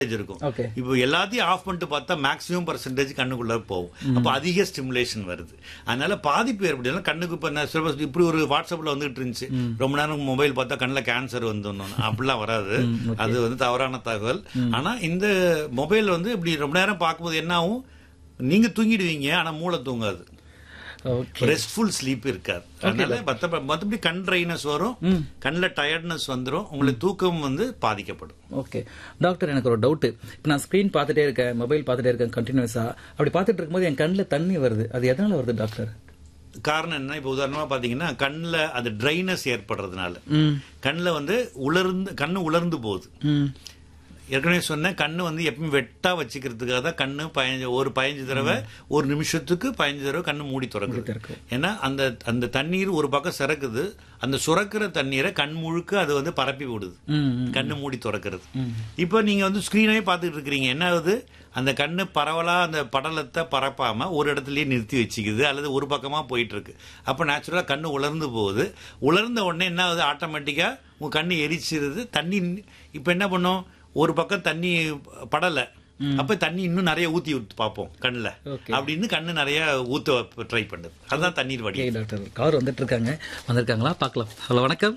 இருக்கும் Okay. இப்போ எல்லாத்தையும் ஆஃப் பண்ணிட்டு பார்த்தா மேக்ஸிமம் பர்சன்டேஜ் கண்ணுக்குள்ள போகும் அப்போ அதிக ஸ்டிமுலேஷன் வருது அதனால பாதிப்பு ஏற்படுது கண்ணுக்கு இப்போ நான் சில பேர் இப்படி ஒரு வாட்ஸ்அப்ல வந்துட்டு இருந்துச்சு ரொம்ப நேரம் மொபைல் பார்த்தா கண்ணில் கேன்சர் வந்துடணும் அப்படிலாம் வராது அது வந்து தவறான தகவல் ஆனா இந்த மொபைல் வந்து இப்படி ரொம்ப நேரம் பார்க்கும்போது என்ன ஆகும் நீங்க தூங்கிடுவீங்க ஆனா மூளை தூங்காது ஓகே ரெஸ்ட்ஃபுல் ஸ்லீப் இருக்காது அதனால மத்த மற்றபடி கண் ட்ரைனஸ் வரும் கண்ணில் டயர்ட்னஸ் வந்துடும் உங்களுக்கு தூக்கம் வந்து பாதிக்கப்படும் ஓகே டாக்டர் எனக்கு ஒரு டவுட் இப்போ நான் ஸ்க்ரீன் பார்த்துட்டே இருக்கேன் மொபைல் பார்த்துட்டே இருக்கேன் கண்டினியூஸா அப்படி பார்த்துட்டு இருக்கும்போது என் கண்ணில் தண்ணி வருது அது எதனால வருது டாக்டர் காரணம் என்ன இப்போ உதாரணமா பாத்தீங்கன்னா கண்ணில் அது ட்ரைனஸ் ஏற்படுறதுனால ம் கண்ணில் வந்து உலர்ந்து கண்ணு உலர்ந்து போகுது ம் ஏற்கனவே சொன்னேன் கண்ணு வந்து எப்பவும் வெட்டா வச்சுக்கிறதுக்காக தான் கண்ணு பதினஞ்சு ஒரு பதினஞ்சு தடவை ஒரு நிமிஷத்துக்கு பதினஞ்சு தடவை கண்ணு மூடி திறக்குது திறக்கும். ஏன்னா அந்த அந்த தண்ணீர் ஒரு பக்கம் சிறக்குது அந்த சுரக்கிற தண்ணீரை கண் முழுக்க அது வந்து பரப்பி விடுது ம் ம். கண்ணு மூடி திறக்கிறது இப்போ நீங்க வந்து ஸ்கிரீனே பார்த்துட்டு இருக்கிறீங்க என்ன ஆகுது அந்த கண்ணு பரவலா அந்த படலத்தை பரப்பாம ஒரு இடத்துலயே நிறுத்தி வச்சுக்குது அல்லது ஒரு பக்கமா போயிட்டு இருக்கு அப்ப நேச்சுரலா கண்ணு உலர்ந்து போகுது உலர்ந்த உடனே என்ன ஆகுது ஆட்டோமேட்டிக்கா உங்க கண்ணு எரிச்சிருது தண்ணி இப்ப என்ன பண்ணும் ஒரு பக்கம் தண்ணி படல அப்ப தண்ணி இன்னும் நிறைய ஊத்தி விட்டு பார்ப்போம் கண்ணுல Okay. அப்படின்னு கண்ணு நிறைய ஊத்த ட்ரை பண்ணுது அதுதான் தண்ணீர் வடி ஓகே டாக்டர் கார் வந்துட்டு இருக்காங்க வந்திருக்காங்களா பார்க்கலாம் ஹலோ வணக்கம்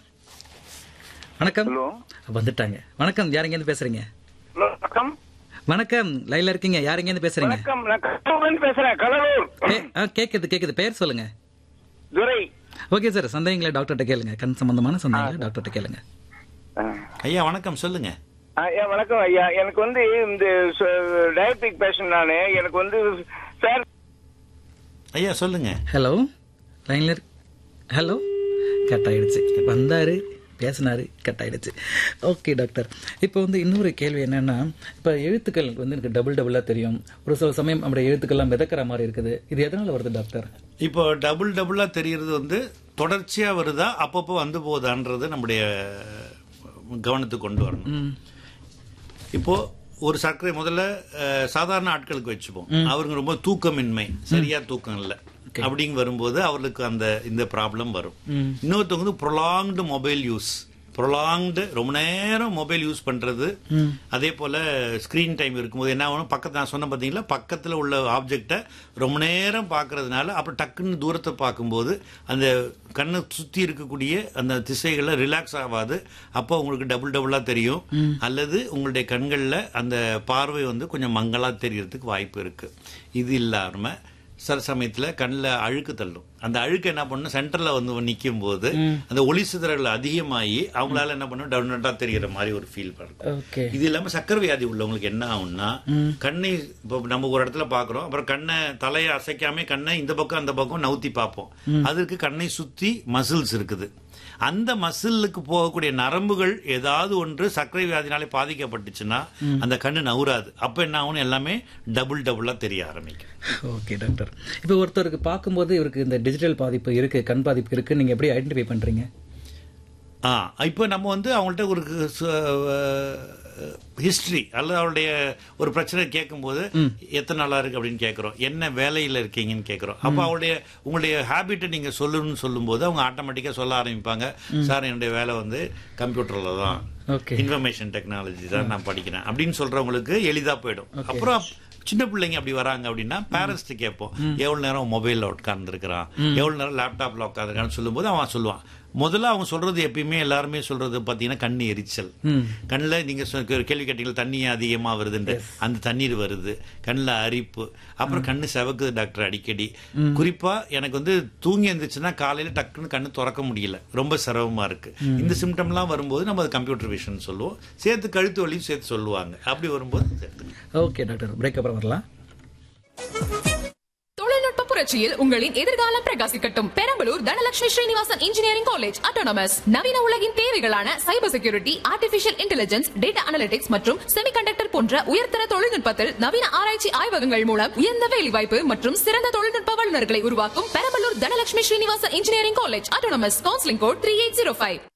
வணக்கம் ஹலோ வந்துட்டாங்க வணக்கம் யார் எங்கேருந்து பேசுறீங்க ஹலோ வணக்கம் வணக்கம் லைன்ல இருக்கீங்க யார் எங்கேருந்து பேசுறீங்க வணக்கம் நான் கடலூர்ல பேசுறேன் கடலூர் பே- ஆ, கேக்குது கேக்குது பேர் சொல்லுங்க துரை ஓகே சார் சந்தேகங்களை டாக்டர்கிட்ட கேளுங்க கண் சம்பந்தமான சந்தேகங்களை டாக்டர்கிட்ட கேளுங்க ஆ. ஐயா வணக்கம் சொல்லுங்க ஆ, ஐயா வணக்கம் ஐயா எனக்கு வந்து இந்த டயபெட்டிக் பேஷண்ட் நானு எனக்கு வந்து சார் ஐயா சொல்லுங்க ஹலோ லைன்ல ஹலோ கட் ஆயிடுச்சு வந்தாரு பேசினாரு கட் ஆயிடுச்சு ஓகே டாக்டர் இப்போ வந்து இன்னொரு கேள்வி என்னன்னா இப்போ எழுத்துக்கள் வந்து எனக்கு டபுள் டபுளா தெரியும் ஒரு சில சமயம் நம்முடைய எழுத்துக்கள்லாம் மிதக்கிற மாதிரி இருக்குது இது எதனால வருது டாக்டர் இப்போ டபுள் டபுளா தெரியறது வந்து தொடர்ச்சியா வருதா அப்பப்போ வந்து போகுதான்றது நம்முடைய கவனத்துக்கு கொண்டு வரணும் ம் இப்போ ஒரு சர்க்கரை முதல்ல அஹ், சாதாரண ஆட்களுக்கு வச்சுப்போம் அவருக்கு ரொம்ப தூக்கமின்மை சரியா தூக்கம் இல்லை அப்படிங்க வரும்போது அவர்களுக்கு அந்த இந்த ப்ராப்ளம் வரும் ம். இன்னொருத்தவங்க வந்து ப்ரொலாங்டு மொபைல் யூஸ் ப்ரொலாங்டு ரொம்ப நேரம் மொபைல் யூஸ் பண்றது அதே போல ஸ்கிரீன் டைம் இருக்கும்போது என்ன ஆகணும் பக்கத்து நான் சொன்ன பார்த்தீங்களா பக்கத்தில் உள்ள ஆப்ஜெக்டை ரொம்ப நேரம் பார்க்கறதுனால அப்புறம் டக்குன்னு தூரத்தை பார்க்கும்போது அந்த கண்ணை சுற்றி இருக்கக்கூடிய அந்த திசைகளில் ரிலாக்ஸ் ஆகாது அப்போ உங்களுக்கு டபுள் டபுளாக தெரியும் அல்லது உங்களுடைய கண்களில் அந்த பார்வை வந்து கொஞ்சம் மங்கலாக தெரியறதுக்கு வாய்ப்பு இருக்கு இது இல்லாமல் சில சமயத்துல கண்ணில் அழுக்கு தள்ளும் அந்த அழுக்கு என்ன பண்ணும் சென்டர்ல வந்து நிற்கும் போது அந்த ஒளி சிதறல் அதிகமாகி அவங்களால என்ன பண்ணும் டவுனட்டா தெரிகிற மாதிரி ஒரு ஃபீல் பண்ணும் ஓகே இது இல்லாம சக்கரை வியாதி உள்ளவங்களுக்கு என்ன ஆகும்னா கண்ணை இப்போ நம்ம ஒரு இடத்துல பாக்குறோம் அப்புறம் கண்ணை தலையை அசைக்காம கண்ணை இந்த பக்கம் அந்த பக்கம் நவுத்தி பார்ப்போம் அதுக்கு கண்ணை சுத்தி மசில்ஸ் இருக்குது அந்த மசிலுக்கு போகக்கூடிய நரம்புகள் ஏதாவது ஒன்று சர்க்கரை வியாதினாலே பாதிக்கப்பட்டுச்சுன்னா அந்த கண்ணு நவுறாது அப்ப என்ன ஆகும் எல்லாமே டபுள் டபுளா தெரிய ஆரம்பிக்கும் ஓகே டாக்டர் இப்போ ஒருத்தருக்கு பார்க்கும்போது இவருக்கு இந்த டிஜிட்டல் பாதிப்பு இருக்கு கண் பாதிப்பு இருக்கு நீங்க எப்படி ஐடென்டிஃபை பண்றீங்க ஆ இப்போ நம்ம வந்து அவங்கள்ட்ட ஒரு ஹிஸ்டரி அல்லது அவருடைய ஒரு பிரச்சனை கேட்கும்போது எத்தனை நாளா இருக்கு அப்படின்னு கேட்குறோம் என்ன வேலையில் இருக்கீங்கன்னு கேட்குறோம் அப்போ அவருடைய உங்களுடைய ஹேபிட்டை நீங்க சொல்லணும்னு சொல்லும்போது அவங்க ஆட்டோமேட்டிக்காக சொல்ல ஆரம்பிப்பாங்க சார் என்னுடைய வேலை வந்து கம்ப்யூட்டரில் தான் ஓகே இன்ஃபர்மேஷன் டெக்னாலஜி தான் நான் படிக்கிறேன் அப்படின்னு சொல்றவங்களுக்கு எளிதா போயிடும் அப்புறம் சின்ன பிள்ளைங்க அப்படி வராங்க அப்படின்னா பேரண்ட்ஸ் கேட்போம் எவ்வளவு நேரம் மொபைல்ல உட்கார்ந்துருக்கிறான் எவ்வளவு நேரம் லேப்டாப்ல உட்காந்துருக்கான்னு சொல்லும்போது அவன் சொல்லுவான் முதல்ல அவங்க சொல்றது எப்பயுமே எல்லாருமே சொல்றது பாத்தீங்கன்னா கண்ணு எரிச்சல் கண்ணில் நீங்க சொ- கேள்வி கேட்டீங்களா தண்ணி அதிகமா வருதுன்னு அந்த தண்ணீர் வருது கண்ணில் அரிப்பு அப்புறம் கண்ணு செவக்குது டாக்டர் அடிக்கடி குறிப்பா எனக்கு வந்து தூங்கி இருந்துச்சுன்னா காலையில டக்குன்னு கண்ணு திறக்க முடியல ரொம்ப சிரமமா இருக்கு இந்த சிம்டம்லாம் வரும்போது நம்ம அது கம்ப்யூட்டர் விஷன் சொல்லுவோம் சேர்த்து கழுத்து வலியும் சேர்த்து சொல்லுவாங்க அப்படி வரும்போது சேர்த்து ஓகே டாக்டர் பிரேக் அப்புறம் வரலாம் தொழில்நுட்ப புரட்சியில் உங்களின் எதிர்காலம் பிரகாசிக்கட்டும் Perambalur Dhanalakshmi Srinivasan engineering college autonomous நவீன உலகின் தேவைகளான cyber security artificial intelligence data analytics மற்றும் செமிகண்டக்டர் போன்ற உயர்தர தொழில்நுட்பத்தில் நவீன ஆராய்ச்சி ஆய்வகங்கள் மூலம் உயர்ந்த வேலைவாய்ப்பு மற்றும் சிறந்த தொழில்நுட்ப வல்லுநர்களை உருவாக்கும் Perambalur Dhanalakshmi Srinivasan engineering college autonomous counselling code three eight zero five